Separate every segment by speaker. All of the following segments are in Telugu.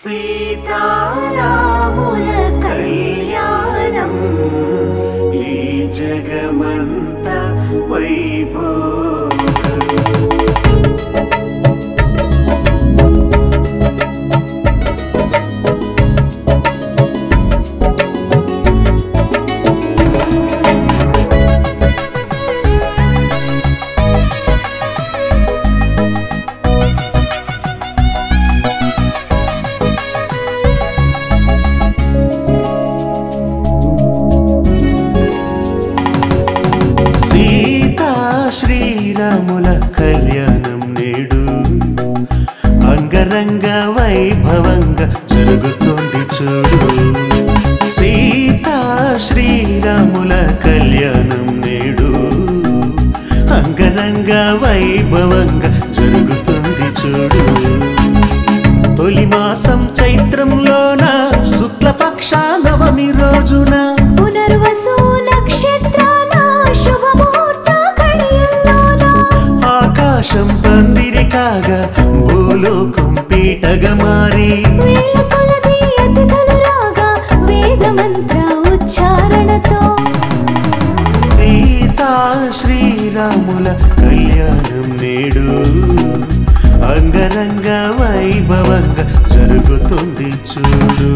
Speaker 1: సీతారాముల కళ్యాణం ఈ జగమంత వైభోగం సీతా శ్రీరాముల కళ్యాణం నేడు అంగరంగ వైభవంగా జరుగుతుంది చూడు సీతా శ్రీరాముల కళ్యాణం నేడు అంగరంగ వైభవంగా జరుగుతుంది చూడు తొలి మాసం చైత్రంలోన శుక్లపక్ష నవమి రోజున
Speaker 2: పునర్వసు నక్షత్రాన శుభముహూర్త ఘడియల్లోన
Speaker 1: ఆకాశం పందిరి కాగా భూలోకం పీటగా మారి
Speaker 2: వేల కొలది అతిథులు రాగా వేద మంత్ర ఉచ్చారణతో
Speaker 1: సీతా శ్రీరాముల కళ్యాణం నేడు అంగరంగ వైభవంగా జరుగుతుంది చూడు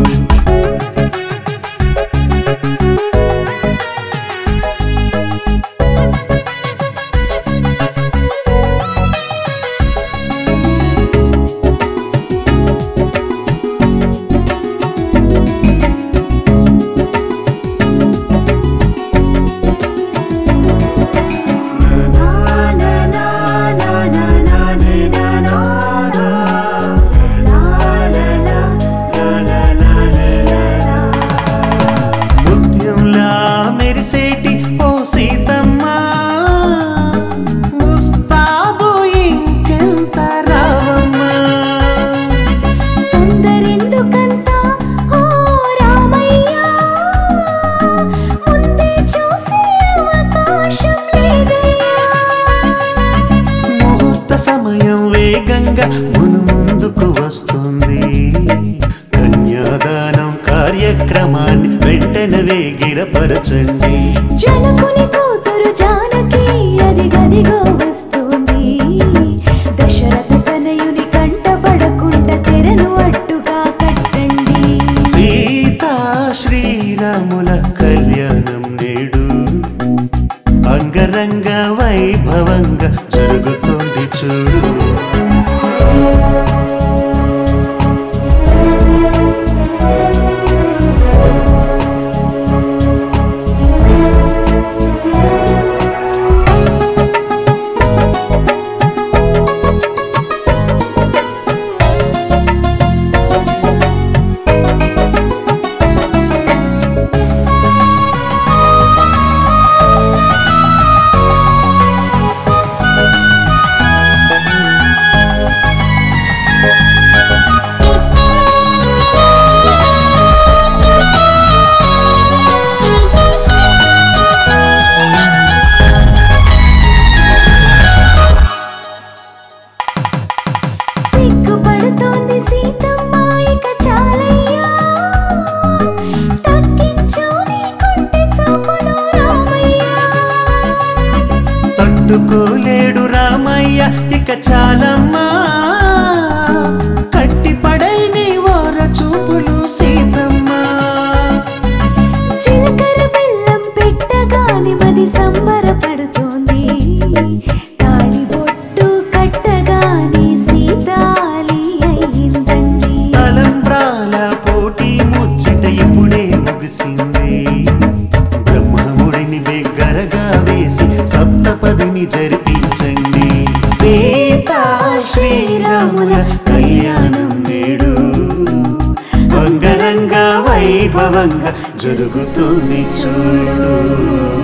Speaker 2: నా నా నా నా నా నా నే నా నా నా. లా లా లా, లా లా లా లే లా లా.
Speaker 1: ముత్యంలా మెరిసేటి ఓ సీతమ్మ ముస్తాబు ఇంకెంత రావమ్మా
Speaker 2: తొందరెందుకంత ఓ రామయ్య ముందే చూసే అవకాశం లేదయ్యా
Speaker 1: ముహూర్త సమయం వేగంగా మును ముందుకు వస్తుంది కన్యాదానం కార్యక్రమాన్ని వెంటనే వేగిరపరచండి
Speaker 2: జనకుని కూతురు జానకి అది గదిగో వస్తుంది దశరథ తనయుని కంట పడకుండా తెరను అడ్డుగా కట్టండి
Speaker 1: సీతా శ్రీరాముల కళ్యాణం నేడు అంగరంగ వైభవంగా జరుగుతుంది చూడు
Speaker 2: సిగ్గుపడుతోంది సీతమ్మ ఇక చాలయ్యా తగ్గించు నీ కుంటి చూపులు రామయ్య
Speaker 1: తట్టుకోలేడు రామయ్య ఇక చాలమ్మా కట్టిపడై నీ ఓర చూపులు సీతమ్మ
Speaker 2: చిలకర బెల్లం పెట్టగాని మది సంబరపడుతోంది తాళిబొట్టు కట్టగాని సీతాలి అయిందండి
Speaker 1: తలంబ్రాల పోటీ ముచ్చట ఇప్పుడే ముగిసింది బ్రహ్మముడిని బిగ్గరగా వేసి సప్తపదిని జరిపించండి సీతా శ్రీరాముల కళ్యాణం నేడు అంగరంగ వైభవంగా జరుగుతుంది చూడు